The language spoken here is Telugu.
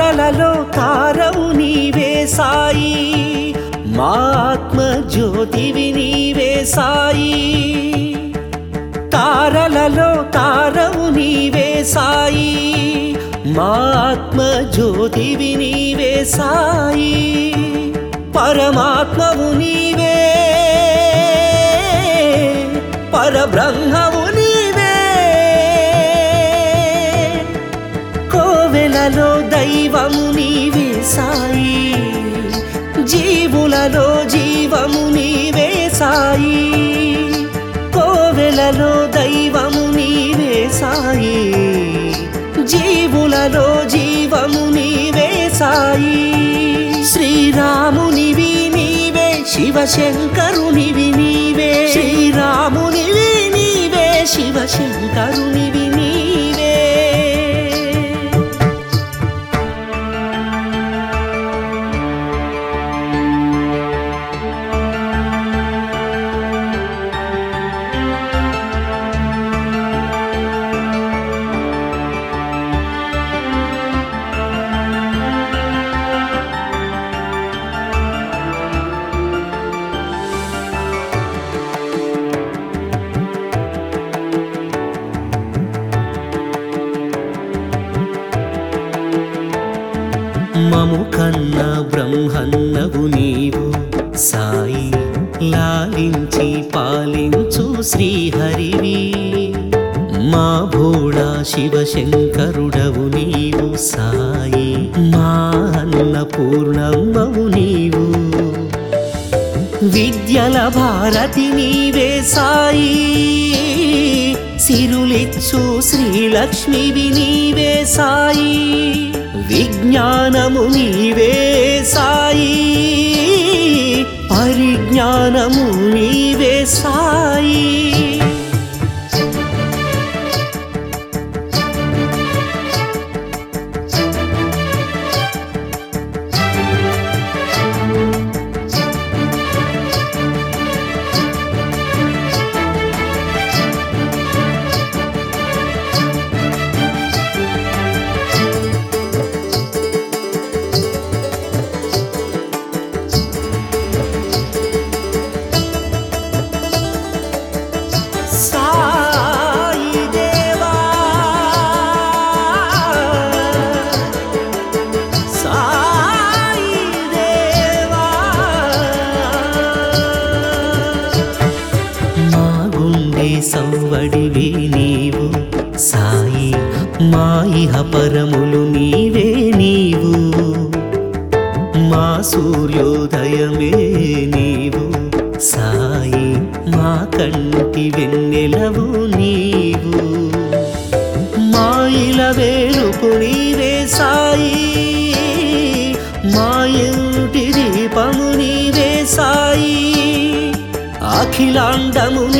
తారలలో తారవు నీవే సాయి మా ఆత్మ జ్యోతివి నీవే సాయి తారలలో తారవు నీవే సాయి మా ఆత్మ జ్యోతివి నీవే సాయి పరమాత్మవు నీవే పరబ్రహ్మవు నీవే కోవెలలో దైవము నీవే సాయి జీవులలో జీవము నీవే సాయి కోవెలలో దైవము నీవే సాయి జీవులలో జీవము నీవే సాయి శ్రీరామునివి నీవే శివశంకరునివి నీవే శ్రీరామునివి నీవే శివశంకరునివి నీవే మము కన్న బ్రహ్మన్నవు నీవు సాయి లాలించి పాలించు శ్రీహరివి మా భోళా శివశంకరుడవు నీవు సాయి మా అన్నపూర్ణమ్మవు నీవు విద్యల భారతి నీవే సాయి సిరులిచ్చు శ్రీలక్ష్మివి నీవే సాయి విజ్ఞానము నీవే సాయి పరిజ్ఞానము నీవే సాయి సాయి దేవా సాయి దేవా మా గుండె సవ్వడివి నీవు సాయి మా ఇహ పరములు నీవే నీవు మా సూర్యోదయమే నీవు సాయి మా కంటి వెన్నెలవు నీవు మా ఇల వేలుపు నీవే సాయి మా ఇంటి దీపము నీవే సాయి అఖిలాండము